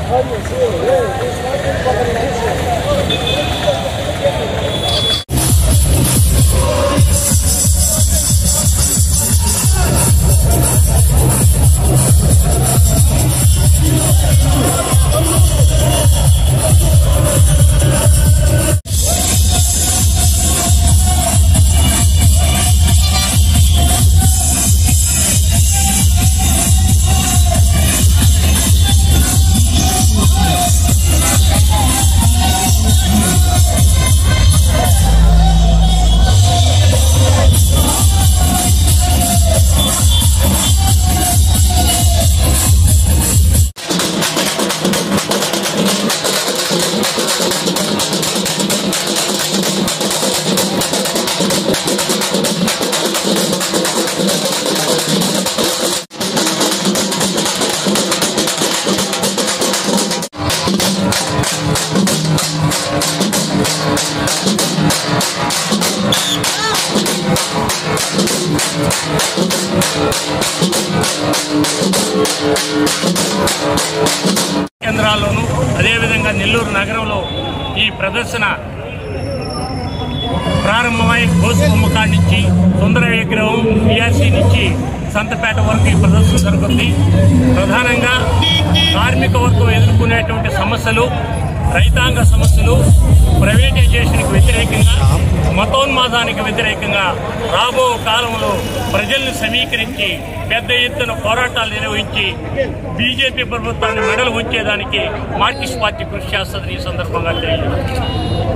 కేంద్రాల్లోనూ అదేవిధంగా నెల్లూరు నగరంలో ఈ ప్రదర్శన ప్రారంభమై గోసుకొమ్మ కాడి నుంచి సుందర విగ్రహం పిఆర్సీ నుంచి సంతపేట వరకు ఈ ప్రదర్శన జరుగుతుంది ప్రధానంగా కార్మిక వర్గం ఎదుర్కొనేటువంటి సమస్యలు రైతాంగ సమస్యలు ప్రైవేటైజేషన్కి వ్యతిరేకంగా మతోన్మాదానికి వ్యతిరేకంగా రాబో కాలంలో ప్రజల్ని సమీకరించి పెద్ద ఎత్తున పోరాటాలు నిర్వహించి బీజేపీ ప్రభుత్వాన్ని మెడలు వచ్చేదానికి మార్కిస్ట్ పార్టీ కృషి చేస్తుందని ఈ సందర్భంగా తెలియజేస్తారు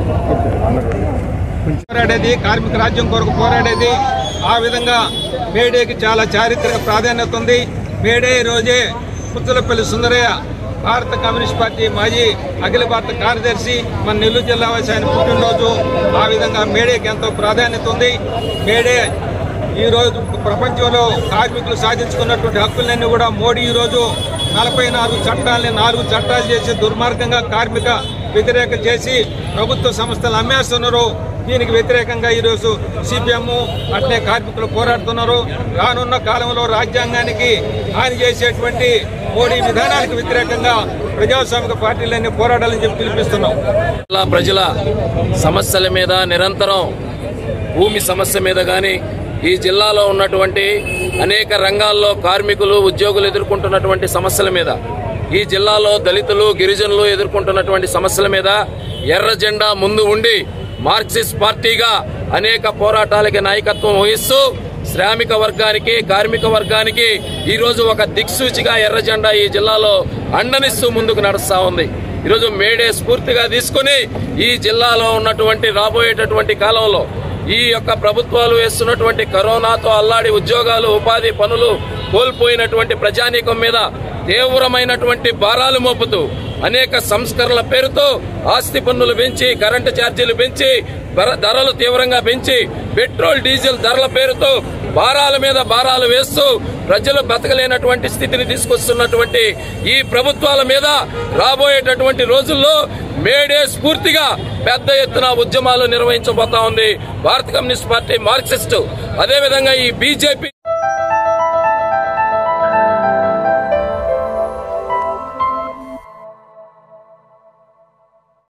పోరాడేది కార్మిక రాజ్యం కొరకు పోరాడేది ఆ విధంగా మేడేకి చాలా చారిత్రక ప్రాధాన్యత ఉంది మేడే రోజే పుత్తలపల్లి సుందరయ్య భారత కమ్యూనిస్ట్ పార్టీ మాజీ అఖిల భారత కార్యదర్శి మన నెల్లూరు జిల్లా వాసి ఆయన పుట్టినరోజు ఆ విధంగా మేడేకి ఎంతో ప్రాధాన్యత ఉంది మేడే ఈ రోజు ప్రపంచంలో కార్మికులు సాధించుకున్నటువంటి హక్కులన్నీ కూడా మోడీ ఈ రోజు నలభై నాలుగు చట్టాలని నాలుగు చట్టాలు చేసి దుర్మార్గంగా కార్మిక వ్యతిరేక చేసి ప్రభుత్వ సంస్థలు అమ్మేస్తున్నారు దీనికి వ్యతిరేకంగా ఈరోజు సిపిఎం అట్లే కార్మికులు పోరాడుతున్నారు రానున్న కాలంలో రాజ్యాంగానికి హాని చేసేటువంటి మోడీ విధానాలకు వ్యతిరేకంగా ప్రజాస్వామిక పార్టీలన్నీ పోరాడాలని చెప్పి పిలిపిస్తున్నాం జిల్లా ప్రజల సమస్యల మీద నిరంతరం భూమి సమస్య మీద కానీ ఈ జిల్లాలో ఉన్నటువంటి అనేక రంగాల్లో కార్మికులు ఉద్యోగులు ఎదుర్కొంటున్నటువంటి సమస్యల మీద ఈ జిల్లాలో దళితులు గిరిజనులు ఎదుర్కొంటున్నటువంటి సమస్యల మీద ఎర్ర జెండా ముందు ఉండి మార్క్సిస్ట్ పార్టీగా అనేక పోరాటాలకి నాయకత్వం వహిస్తూ శ్రామిక వర్గానికి కార్మిక వర్గానికి ఈ రోజు ఒక దిక్సూచిగా ఎర్ర జెండా ఈ జిల్లాలో అండనిస్తూ ముందుకు నడుస్తా ఉంది ఈరోజు మేడే స్ఫూర్తిగా తీసుకుని ఈ జిల్లాలో ఉన్నటువంటి రాబోయేటటువంటి కాలంలో ఈ యొక్క ప్రభుత్వాలు వేస్తున్నటువంటి కరోనాతో అల్లాడి ఉద్యోగాలు ఉపాధి పనులు కోల్పోయినటువంటి ప్రజానీకం మీద తీవ్రమైనటువంటి భారాలు మోపుతూ అనేక సంస్కరణల పేరుతో ఆస్తి పన్నులు పెంచి కరెంటు ఛార్జీలు పెంచి ధర- ధరలు తీవ్రంగా పెంచి పెట్రోల్ డీజిల్ ధరల పేరుతో భారాల మీద భారాలు వేస్తూ ప్రజలు బతకలేనటువంటి స్థితిని తీసుకొస్తున్నటువంటి ఈ ప్రభుత్వాల మీద రాబోయేటటువంటి రోజుల్లో మేడే స్ఫూర్తిగా పెద్ద ఎత్తున ఉద్యమాలు నిర్వహించబోతా ఉంది భారత కమ్యూనిస్ట్ పార్టీ మార్క్సిస్టు అదేవిధంగా ఈ బీజేపీ